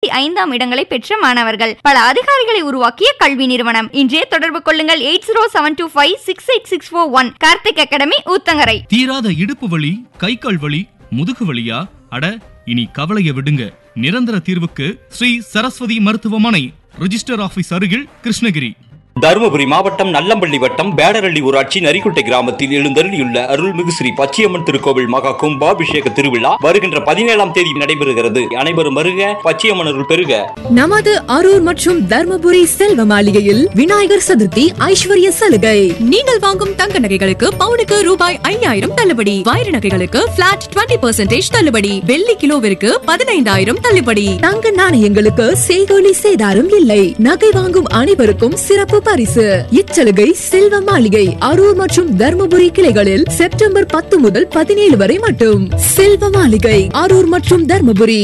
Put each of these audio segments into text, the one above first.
இருபத்தி ஐந்தாம் இடங்களை பெற்ற மாணவர்கள் பல அதிகாரிகளை உருவாக்கிய கல்வி நிறுவனம் இன்றே தொடர்பு கொள்ளுங்கள் eight zero seven two five six eight six four one Karthik academy Uthangarai தீராத இடுப்பு வலி கை கால் வலி முதுகு வலியா அட இனி கவலைய விடுங்க நிரந்தர தீர்வுக்கு ஸ்ரீ சரஸ்வதி மருத்துவமனை ரிஜிஸ்டர் ஆபீஸ் அருகில் கிருஷ்ணகிரி தருமபுரி மாவட்டம் நல்லம்பள்ளி வட்டம் பேடரள்ளி ஊராட்சி நரிக்குட்டை கிராமத்தில் எழுந்தருளியுள்ள அருள்மிகு ஸ்ரீ பச்சையம்மன் திருக்கோவில் மகா கும்பாபிஷேக திருவிழா வருகின்ற பதினேழாம் தேதி நடைபெறுகிறது அனைவரும் வருக பச்சையம்மன் அருள் பெறுக நமது அரூர் மற்றும் தர்மபுரி செல்வ மாளிகையில் விநாயகர் சதுர்த்தி ஐஸ்வர்ய சலுகை நீங்கள் வாங்கும் தங்க நகைகளுக்கு பவுனுக்கு ரூபாய் ஐயாயிரம் தள்ளுபடி வைர நகைகளுக்கு பிளாட் 20% தள்ளுபடி வெள்ளி கிலோவிற்கு பதினைந்தாயிரம் தள்ளுபடி தங்க நாணயங்களுக்கு செய்கோலி சேதாரம் இல்லை நகை வாங்கும் அனைவருக்கும் சிறப்பு பரிசு இச்சலுகை செல்வ மாளிகை அரூர் மற்றும் தர்மபுரி கிளைகளில் செப்டம்பர் பத்து முதல் பதினேழு வரை மட்டும் செல்வ மாளிகை அரூர் மற்றும் தர்மபுரி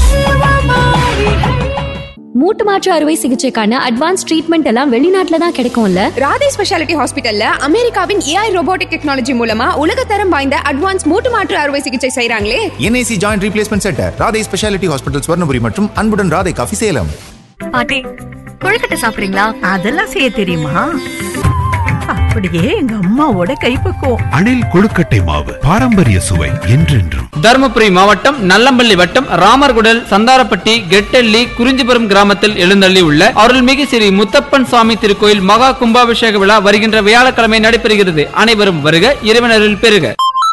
மூட்டு மாற்று அறுவை சிகிச்சைக்கான அட்வான்ஸ் ட்ரீட்மெண்ட் எல்லாம் வெளிநாட்டுல தான் கிடைக்கும்ல ராதே ஸ்பெஷாலிட்டி ஹாஸ்பிட்டல்ல அமெரிக்காவின் ஏஐ ரோபோட்டிக் டெக்னாலஜி மூலமா உலகத்தரம் வாய்ந்த அட்வான்ஸ் மூட்டு மாற்று அறுவை சிகிச்சை செய்றாங்களே NIC joint replacement centre Radhai speciality hospital Swarnapuri மற்றும் அன்புடன் ராதை காஃபி சேலம் பாட்டி கொழுக்கட்டை சாப்பிடுறீங்களா அதெல்லாம் செய்ய தெரியுமா அப்படியே எங்க அம்மாவோட கைப்பக்குவம் அணில் கொழுக்கட்டை மாவு பாரம்பரிய சுவை என்றென்றும் தருமபுரி மாவட்டம் நல்லம்பள்ளி வட்டம் ராமர்குடல் சந்தாரப்பட்டி கெட்டெல்லி குறிஞ்சிபுரம் கிராமத்தில் எழுந்தள்ளி உள்ள அருள்மிகு ஸ்ரீ முத்தப்பன் சுவாமி திருக்கோயில் மகா கும்பாபிஷேக விழா வருகின்ற வியாழக்கிழமை நடைபெறுகிறது அனைவரும் வருக இறைவனரில் பெறுக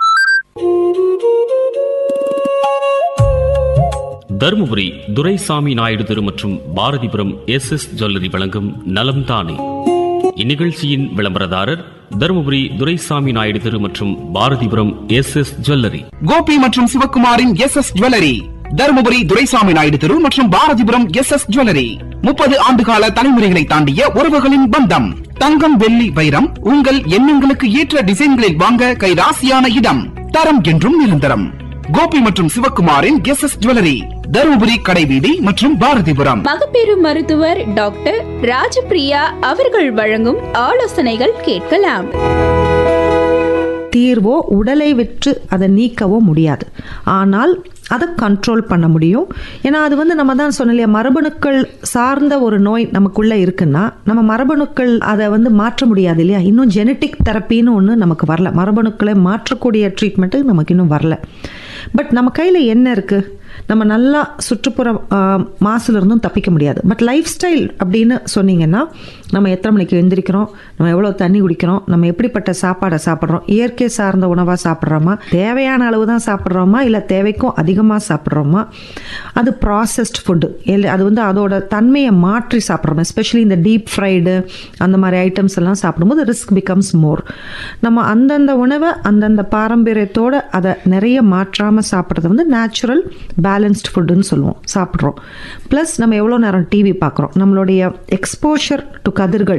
தருமபுரி துரைசாமி நாயுடு தெரு மற்றும் பாரதிபுரம் எஸ் எஸ் ஜுவல்லரி வழங்கும் நலம் தானே இந்நிகழ்ச்சியின் விளம்பரதாரர் தருமபுரி துரைசாமி நாயுடு தெரு மற்றும் Bharathipuram S S jewellery Gopi மற்றும் சிவகுமாரின் S S jewellery Dharmapuri Duraisamy Naidu தெரு மற்றும் பாரதிபுரம் எஸ் எஸ் ஜுவல்லரி முப்பது ஆண்டுகால தலைமுறைகளை தாண்டிய உறவுகளின் பந்தம் தங்கம் வெள்ளி வைரம் உங்கள் எண்ணங்களுக்கு ஏற்ற டிசைன்களில் வாங்க கை ராசியான இடம் தரம் என்றும் நிரந்தரம் கோபி மற்றும் சிவகுமாரின் எஸ் எஸ் ஜுவல்லரி தருமபுரி கடைவீதி மற்றும் பாரதிபுரம் மகப்பேறு மருத்துவர் டாக்டர் ராஜபிரியா அவர்கள் வழங்கும் ஆலோசனைகள் கேட்கலாம் தீர்வோ உடலை விற்று அதை நீக்கவோ முடியாது ஆனால் அதை கண்ட்ரோல் பண்ண முடியும் ஏன்னா அது வந்து நம்ம தான் சொன்ன இல்லையா மரபணுக்கள் சார்ந்த ஒரு நோய் நமக்குள்ளே இருக்குன்னா நம்ம மரபணுக்கள் அதை வந்து மாற்ற முடியாது இல்லையா இன்னும் ஜெனட்டிக் தெரப்பின்னு ஒன்று நமக்கு வரல மரபணுக்களை மாற்றக்கூடிய ட்ரீட்மெண்ட்டு நமக்கு இன்னும் வரல பட் நம்ம கையில் என்ன இருக்குது நம்ம நல்லா சுற்றுப்புற மாசுல இருந்தும் தப்பிக்க முடியாது பட் லைஃப் ஸ்டைல் அப்படின்னு சொன்னீங்கன்னா நம்ம எத்தனை மணிக்கு எந்திரிக்கிறோம் நம்ம எவ்வளோ தண்ணி குடிக்கிறோம் நம்ம எப்படிப்பட்ட சாப்பாடை சாப்பிட்றோம் இயற்கை சார்ந்த உணவாக சாப்பிட்றோமா தேவையான அளவு தான் சாப்பிட்றோமா இல்லை தேவைக்கும் அதிகமாக சாப்பிட்றோமா அது ப்ராசஸ்ட் ஃபுட்டு அது வந்து அதோட தன்மையை மாற்றி சாப்பிட்றோம் எஸ்பெஷலி இந்த டீப் ஃப்ரைடு அந்த மாதிரி ஐட்டம்ஸ் எல்லாம் சாப்பிடும்போது ரிஸ்க் பிகம்ஸ் மோர் நம்ம அந்தந்த உணவை அந்தந்த பாரம்பரியத்தோடு அதை நிறைய மாற்றாமல் சாப்பிட்றது வந்து நேச்சுரல் பேலன்ஸ்ட் ஃபுட்டுன்னு சொல்லுவோம் சாப்பிட்றோம் ப்ளஸ் நம்ம எவ்வளோ நேரம் டிவி பார்க்குறோம் நம்மளுடைய எக்ஸ்போஷர் டு கதிர்கள்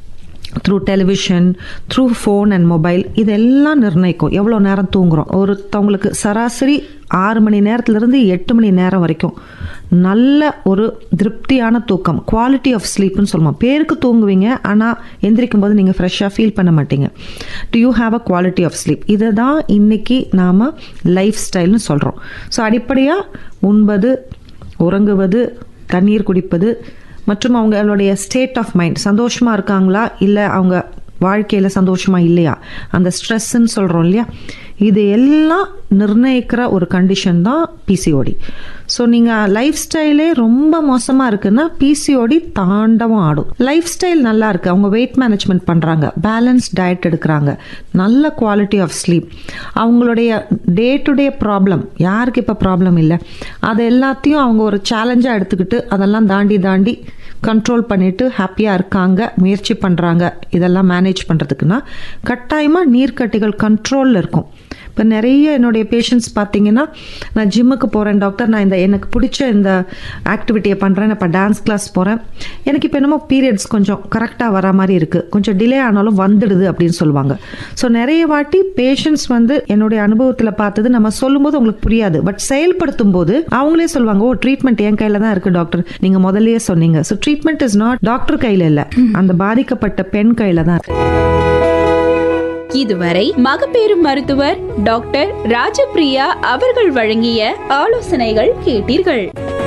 through television through phone and mobile இதெல்லாம் நிர்ணயிக்கும் எவ்வளோ நேரம் தூங்குறோம் ஒருத்தவங்களுக்கு சராசரி ஆறு மணி நேரத்துலேருந்து எட்டு மணி நேரம் வரைக்கும் நல்ல ஒரு திருப்தியான தூக்கம் குவாலிட்டி ஆஃப் ஸ்லீப்னு சொல்லுவோம் பேருக்கு தூங்குவீங்க ஆனால் எந்திரிக்கும் போது நீங்கள் ஃப்ரெஷ்ஷாக ஃபீல் பண்ண மாட்டீங்க do you have a quality of sleep இதை தான் இன்றைக்கி நாம் லைஃப் ஸ்டைல்னு சொல்கிறோம் ஸோ அடிப்படையாக உண்பது உறங்குவது தண்ணீர் குடிப்பது மற்றும் அவங்களுடைய ஸ்டேட் ஆஃப் மைண்ட் சந்தோஷமாக இருக்காங்களா இல்லை அவங்க வாழ்க்கையில் சந்தோஷமாக இல்லையா அந்த ஸ்ட்ரெஸ்ன்னு சொல்கிறோம் இல்லையா இது எல்லாம் நிர்ணயிக்கிற ஒரு கண்டிஷன் தான் பிசிஓடி ஸோ நீங்கள் லைஃப் ஸ்டைலே ரொம்ப மோசமாக இருக்குன்னா பிசிஓடி தாண்டவும் ஆடும் லைஃப் ஸ்டைல் நல்லா இருக்குது அவங்க வெயிட் மேனேஜ்மெண்ட் பண்ணுறாங்க பேலன்ஸ் டயட் எடுக்கிறாங்க நல்ல குவாலிட்டி ஆஃப் ஸ்லீப் அவங்களுடைய டே டு டே ப்ராப்ளம் யாருக்கு இப்போ ப்ராப்ளம் இல்லை அது எல்லாத்தையும் அவங்க ஒரு சேலஞ்சாக எடுத்துக்கிட்டு அதெல்லாம் தாண்டி தாண்டி கண்ட்ரோல் பண்ணிட்டு ஹாப்பியாக இருக்காங்க முயற்சி பண்ணுறாங்க இதெல்லாம் மேனேஜ் பண்ணுறதுக்குன்னா கட்டாயமாக நீர்க்கட்டிகள் கண்ட்ரோலில் இருக்கும் இப்போ நிறைய என்னுடைய பேஷண்ட்ஸ் பார்த்தீங்கன்னா நான் ஜிம்முக்கு போகிறேன் டாக்டர் நான் இந்த எனக்கு பிடிச்ச இந்த ஆக்டிவிட்டியை பண்ணுறேன் இப்போ டான்ஸ் கிளாஸ் போகிறேன் எனக்கு இப்போ என்னமோ பீரியட்ஸ் கொஞ்சம் கரெக்டாக வர மாதிரி இருக்குது கொஞ்சம் டிலே ஆனாலும் வந்துடுது அப்படின்னு சொல்லுவாங்க ஸோ நிறைய வாட்டி பேஷண்ட்ஸ் வந்து என்னுடைய அனுபவத்தில் பார்த்தது நம்ம சொல்லும்போது உங்களுக்கு புரியாது பட் செயல்படுத்தும் போது அவங்களே சொல்லுவாங்க ஓ ட்ரீட்மெண்ட் என் கையில் தான் இருக்குது டாக்டர் நீங்கள் முதல்லயே சொன்னீங்க so treatment is not doctor கையில் இல்லை அந்த பாதிக்கப்பட்ட பெண் கையில் தான் இருக்கு இதுவரை மகப்பேறு மருத்துவர் டாக்டர் ராஜபிரியா அவர்கள் வழங்கிய ஆலோசனைகள் கேட்டீர்கள்